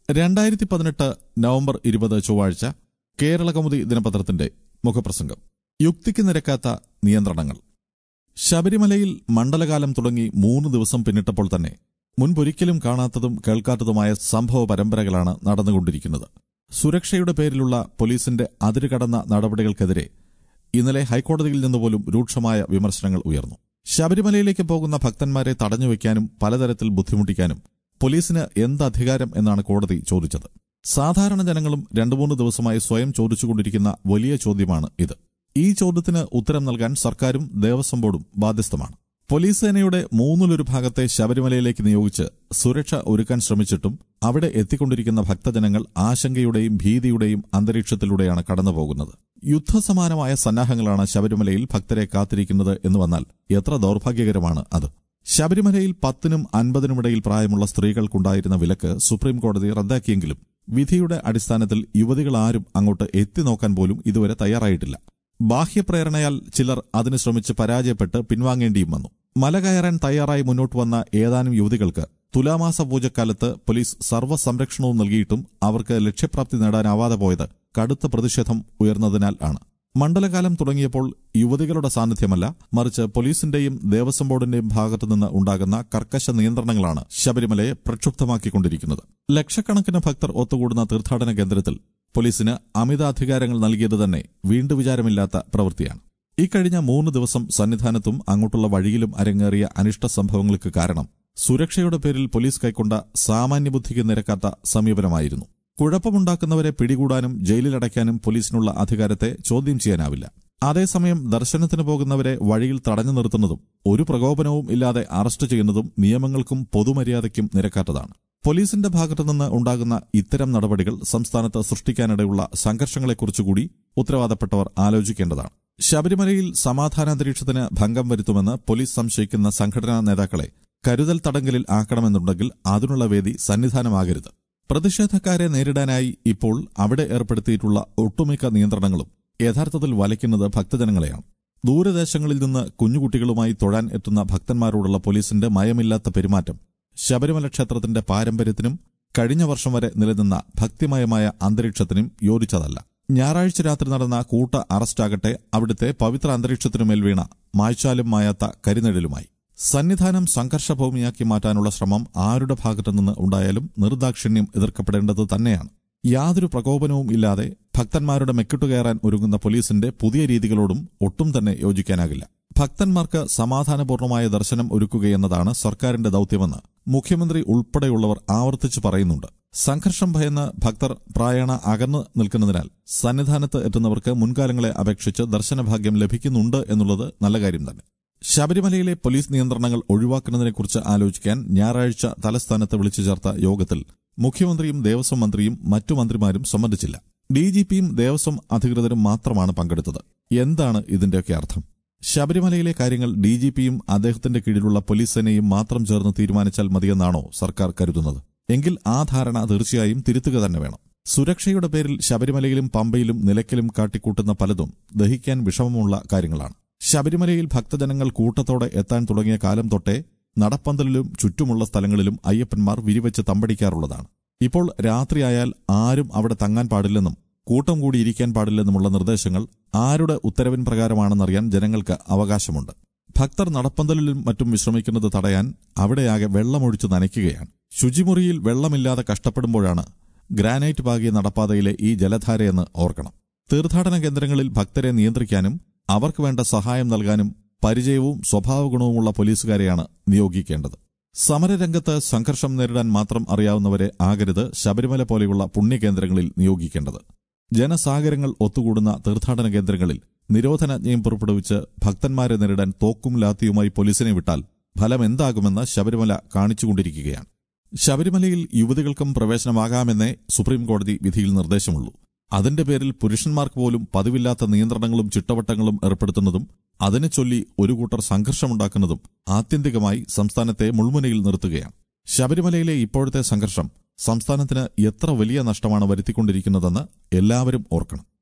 രണ്ടായിരത്തി പതിനെട്ട് നവംബർ ഇരുപത് ചൊവ്വാഴ്ച കേരള കൗമുദി ദിനപത്രത്തിന്റെ മുഖപ്രസംഗം യുക്തിക്ക് നിരക്കാത്ത നിയന്ത്രണങ്ങൾ ശബരിമലയിൽ മണ്ഡലകാലം തുടങ്ങി മൂന്ന് ദിവസം പിന്നിട്ടപ്പോൾ തന്നെ മുൻപൊരിക്കലും കാണാത്തതും കേൾക്കാത്തതുമായ സംഭവ പരമ്പരകളാണ് നടന്നുകൊണ്ടിരിക്കുന്നത് സുരക്ഷയുടെ പേരിലുള്ള പോലീസിന്റെ അതിരുകടന്ന നടപടികൾക്കെതിരെ ഇന്നലെ ഹൈക്കോടതിയിൽ നിന്നുപോലും രൂക്ഷമായ വിമർശനങ്ങൾ ഉയർന്നു ശബരിമലയിലേക്ക് പോകുന്ന ഭക്തന്മാരെ തടഞ്ഞുവെക്കാനും പലതരത്തിൽ ബുദ്ധിമുട്ടിക്കാനും പോലീസിന് എന്ത് അധികാരം എന്നാണ് കോടതി ചോദിച്ചത് സാധാരണ ജനങ്ങളും രണ്ടു മൂന്ന് ദിവസമായി സ്വയം ചോദിച്ചുകൊണ്ടിരിക്കുന്ന വലിയ ചോദ്യമാണ് ഇത് ഈ ചോദ്യത്തിന് ഉത്തരം നൽകാൻ സർക്കാരും ദേവസ്വം ബോർഡും ബാധ്യസ്ഥമാണ് പോലീസ് സേനയുടെ മൂന്നിലൊരു ഭാഗത്തെ ശബരിമലയിലേക്ക് നിയോഗിച്ച് സുരക്ഷ ഒരുക്കാൻ ശ്രമിച്ചിട്ടും അവിടെ എത്തിക്കൊണ്ടിരിക്കുന്ന ഭക്തജനങ്ങൾ ആശങ്കയുടെയും ഭീതിയുടെയും അന്തരീക്ഷത്തിലൂടെയാണ് കടന്നുപോകുന്നത് യുദ്ധസമാനമായ സന്നാഹങ്ങളാണ് ശബരിമലയിൽ ഭക്തരെ കാത്തിരിക്കുന്നത് എന്ന് വന്നാൽ എത്ര ദൌർഭാഗ്യകരമാണ് അത് ശബരിമലയിൽ പത്തിനും അൻപതിനുമിടയിൽ പ്രായമുള്ള സ്ത്രീകൾക്കുണ്ടായിരുന്ന വിലക്ക് സുപ്രീം കോടതി റദ്ദാക്കിയെങ്കിലും വിധിയുടെ അടിസ്ഥാനത്തിൽ യുവതികളാരും അങ്ങോട്ട് എത്തി നോക്കാൻ പോലും ഇതുവരെ തയ്യാറായിട്ടില്ല ബാഹ്യപ്രേരണയാൽ ചിലർ അതിന് ശ്രമിച്ച് പരാജയപ്പെട്ട് പിൻവാങ്ങേണ്ടിയും വന്നു മല കയറാൻ തയ്യാറായി മുന്നോട്ട് വന്ന ഏതാനും യുവതികൾക്ക് തുലാമാസ പൂജക്കാലത്ത് പോലീസ് സർവ്വസംരക്ഷണവും നൽകിയിട്ടും അവർക്ക് ലക്ഷ്യപ്രാപ്തി നേടാനാവാതെ പോയത് കടുത്ത പ്രതിഷേധം ഉയർന്നതിനാൽ ആണ് മണ്ഡലകാലം തുടങ്ങിയപ്പോൾ യുവതികളുടെ സാന്നിധ്യമല്ല മറിച്ച് പോലീസിന്റെയും ദേവസ്വം ബോർഡിന്റെയും ഭാഗത്തുനിന്ന് ഉണ്ടാകുന്ന കർക്കശ നിയന്ത്രണങ്ങളാണ് ശബരിമലയെ പ്രക്ഷുബ്ധമാക്കിക്കൊണ്ടിരിക്കുന്നത് ലക്ഷക്കണക്കിന് ഭക്തർ ഒത്തുകൂടുന്ന തീർത്ഥാടന കേന്ദ്രത്തിൽ പോലീസിന് അമിതാധികാരങ്ങൾ നൽകിയത് തന്നെ വീണ്ടും വിചാരമില്ലാത്ത പ്രവൃത്തിയാണ് ഇക്കഴിഞ്ഞ മൂന്ന് ദിവസം സന്നിധാനത്തും അങ്ങോട്ടുള്ള വഴിയിലും അരങ്ങേറിയ അനിഷ്ട സംഭവങ്ങൾക്ക് കാരണം സുരക്ഷയുടെ പേരിൽ പോലീസ് കൈക്കൊണ്ട സാമാന്യബുദ്ധിക്ക് നിരക്കാത്ത സമീപനമായിരുന്നു കുഴപ്പമുണ്ടാക്കുന്നവരെ പിടികൂടാനും ജയിലിലടയ്ക്കാനും പോലീസിനുള്ള അധികാരത്തെ ചോദ്യം ചെയ്യാനാവില്ല അതേസമയം ദർശനത്തിന് പോകുന്നവരെ വഴിയിൽ തടഞ്ഞു നിർത്തുന്നതും ഒരു പ്രകോപനവും ഇല്ലാതെ അറസ്റ്റ് ചെയ്യുന്നതും നിയമങ്ങൾക്കും പൊതുമര്യാദയ്ക്കും നിരക്കാത്തതാണ് പോലീസിന്റെ ഭാഗത്തുനിന്ന് ഉണ്ടാകുന്ന ഇത്തരം നടപടികൾ സംസ്ഥാനത്ത് സൃഷ്ടിക്കാനിടയുള്ള സംഘർഷങ്ങളെക്കുറിച്ചുകൂടി ഉത്തരവാദപ്പെട്ടവർ ആലോചിക്കേണ്ടതാണ് ശബരിമലയിൽ സമാധാനാന്തരീക്ഷത്തിന് ഭംഗം വരുത്തുമെന്ന് പോലീസ് സംശയിക്കുന്ന സംഘടനാ നേതാക്കളെ കരുതൽ തടങ്കലിൽ ആക്കണമെന്നുണ്ടെങ്കിൽ അതിനുള്ള വേദി സന്നിധാനമാകരുത് പ്രതിഷേധക്കാരെ നേരിടാനായി ഇപ്പോൾ അവിടെ ഏർപ്പെടുത്തിയിട്ടുള്ള ഒട്ടുമിക്ക നിയന്ത്രണങ്ങളും യഥാർത്ഥത്തിൽ വലയ്ക്കുന്നത് ഭക്തജനങ്ങളെയാണ് ദൂരദേശങ്ങളിൽ നിന്ന് കുഞ്ഞുകുട്ടികളുമായി തൊഴാൻ എത്തുന്ന ഭക്തന്മാരോടുള്ള പോലീസിന്റെ മയമില്ലാത്ത പെരുമാറ്റം ശബരിമല ക്ഷേത്രത്തിന്റെ പാരമ്പര്യത്തിനും കഴിഞ്ഞ വർഷം വരെ നിലനിന്ന ഭക്തിമയമായ അന്തരീക്ഷത്തിനും യോജിച്ചതല്ല ഞായറാഴ്ച രാത്രി നടന്ന കൂട്ട അറസ്റ്റാകട്ടെ അവിടുത്തെ പവിത്ര അന്തരീക്ഷത്തിനുമേൽ വീണ മായ്ച്ചാലും മായാത്ത കരിനിഴലുമായി സന്നിധാനം സംഘർഷഭൂമിയാക്കി മാറ്റാനുള്ള ശ്രമം ആരുടെ ഭാഗത്തുനിന്ന് ഉണ്ടായാലും നിർദാക്ഷിണ്യം എതിർക്കപ്പെടേണ്ടത് തന്നെയാണ് യാതൊരു പ്രകോപനവും ഇല്ലാതെ ഭക്തന്മാരുടെ മെക്കിട്ടുകയറാൻ ഒരുങ്ങുന്ന പോലീസിന്റെ പുതിയ രീതികളോടും ഒട്ടും തന്നെ യോജിക്കാനാകില്ല ഭക്തന്മാർക്ക് സമാധാനപൂർണമായ ദർശനം ഒരുക്കുകയെന്നതാണ് സർക്കാരിന്റെ ദൌത്യമെന്ന് മുഖ്യമന്ത്രി ഉൾപ്പെടെയുള്ളവർ ആവർത്തിച്ചു പറയുന്നുണ്ട് സംഘർഷം ഭയന്ന് ഭക്തർ പ്രായണ അകന്നു നിൽക്കുന്നതിനാൽ സന്നിധാനത്ത് എത്തുന്നവർക്ക് മുൻകാലങ്ങളെ അപേക്ഷിച്ച് ദർശനഭാഗ്യം ലഭിക്കുന്നുണ്ട് എന്നുള്ളത് നല്ല കാര്യം തന്നെ ശബരിമലയിലെ പോലീസ് നിയന്ത്രണങ്ങൾ ഒഴിവാക്കുന്നതിനെക്കുറിച്ച് ആലോചിക്കാൻ ഞായറാഴ്ച തലസ്ഥാനത്ത് വിളിച്ചു ചേർത്ത യോഗത്തിൽ മുഖ്യമന്ത്രിയും ദേവസ്വം മന്ത്രിയും മറ്റു മന്ത്രിമാരും സംബന്ധിച്ചില്ല ഡിജിപിയും ദേവസ്വം അധികൃതരും മാത്രമാണ് പങ്കെടുത്തത് എന്താണ് ഇതിന്റെയൊക്കെ അർത്ഥം ശബരിമലയിലെ കാര്യങ്ങൾ ഡിജിപിയും അദ്ദേഹത്തിന്റെ കീഴിലുള്ള പോലീസ് സേനയും മാത്രം ചേർന്ന് തീരുമാനിച്ചാൽ മതിയെന്നാണോ സർക്കാർ കരുതുന്നത് എങ്കിൽ ആ ധാരണ തീർച്ചയായും തിരുത്തുക തന്നെ വേണം സുരക്ഷയുടെ പേരിൽ ശബരിമലയിലും പമ്പയിലും നിലയ്ക്കലും കാട്ടിക്കൂട്ടുന്ന പലതും ദഹിക്കാൻ വിഷമമുള്ള കാര്യങ്ങളാണ് ശബരിമലയിൽ ഭക്തജനങ്ങൾ കൂട്ടത്തോടെ എത്താൻ തുടങ്ങിയ കാലം തൊട്ടേ നടപ്പന്തലിലും ചുറ്റുമുള്ള സ്ഥലങ്ങളിലും അയ്യപ്പന്മാർ വിരിവെച്ച് തമ്പടിക്കാറുള്ളതാണ് ഇപ്പോൾ രാത്രിയായാൽ ആരും അവിടെ തങ്ങാൻ പാടില്ലെന്നും കൂട്ടം കൂടി ഇരിക്കാൻ പാടില്ലെന്നുമുള്ള നിർദ്ദേശങ്ങൾ ആരുടെ ഉത്തരവിൻ പ്രകാരമാണെന്നറിയാൻ ജനങ്ങൾക്ക് അവകാശമുണ്ട് ഭക്തർ നടപ്പന്തലിലും മറ്റും വിശ്രമിക്കുന്നത് തടയാൻ അവിടെയാകെ വെള്ളമൊഴിച്ചു നനയ്ക്കുകയാണ് ശുചിമുറിയിൽ വെള്ളമില്ലാതെ കഷ്ടപ്പെടുമ്പോഴാണ് ഗ്രാനൈറ്റ് പാകിയ നടപ്പാതയിലെ ഈ ജലധാരയെന്ന് ഓർക്കണം തീർത്ഥാടന കേന്ദ്രങ്ങളിൽ ഭക്തരെ നിയന്ത്രിക്കാനും അവർക്ക് വേണ്ട സഹായം നൽകാനും പരിചയവും സ്വഭാവഗുണവുമുള്ള പോലീസുകാരെയാണ് നിയോഗിക്കേണ്ടത് സമരരംഗത്ത് സംഘർഷം നേരിടാൻ മാത്രം അറിയാവുന്നവരെ ആകരുത് ശബരിമല പോലെയുള്ള പുണ്യകേന്ദ്രങ്ങളിൽ നിയോഗിക്കേണ്ടത് ജനസാഗരങ്ങൾ ഒത്തുകൂടുന്ന തീർത്ഥാടന കേന്ദ്രങ്ങളിൽ നിരോധനാജ്ഞയും പുറപ്പെടുവിച്ച് ഭക്തന്മാരെ നേരിടാൻ തോക്കും ലാത്തിയുമായി പോലീസിനെ വിട്ടാൽ ഫലം എന്താകുമെന്ന് ശബരിമല കാണിച്ചുകൊണ്ടിരിക്കുകയാണ് ശബരിമലയിൽ യുവതികൾക്കും പ്രവേശനമാകാമെന്നേ സുപ്രീംകോടതി വിധിയിൽ നിർദ്ദേശമുള്ളൂ അതിന്റെ പേരിൽ പുരുഷന്മാർക്ക് പോലും പതിവില്ലാത്ത നിയന്ത്രണങ്ങളും ചിട്ടവട്ടങ്ങളും ഏർപ്പെടുത്തുന്നതും അതിനെ ചൊല്ലി ഒരു കൂട്ടർ സംഘർഷമുണ്ടാക്കുന്നതും ആത്യന്തികമായി സംസ്ഥാനത്തെ മുൾമുനയിൽ നിർത്തുകയാണ് ശബരിമലയിലെ ഇപ്പോഴത്തെ സംഘർഷം സംസ്ഥാനത്തിന് എത്ര വലിയ നഷ്ടമാണ് വരുത്തിക്കൊണ്ടിരിക്കുന്നതെന്ന് എല്ലാവരും ഓർക്കണം